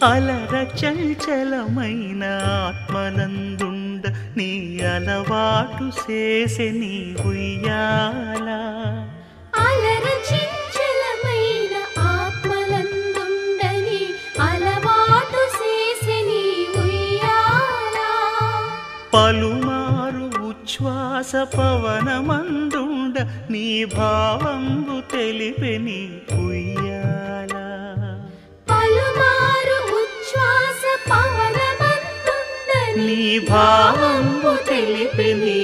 అలర చంచలమైన ఆత్మనందుండ నీ అలవాటు చేసే నీ ఉయ్యాల అలర చంచలమైన ఆత్మలందుండని అలవాటు చేసి నీ ఉయ్యాల పలుమారు ఉచ్ఛ్వాస పవనమందుండ నీ భావంబు తెలిపే నీ ఉయ్యాల పలుమారు ఉచ్ఛ్వాస పవనమందుండని నీ భావంబు తెలిపే నీ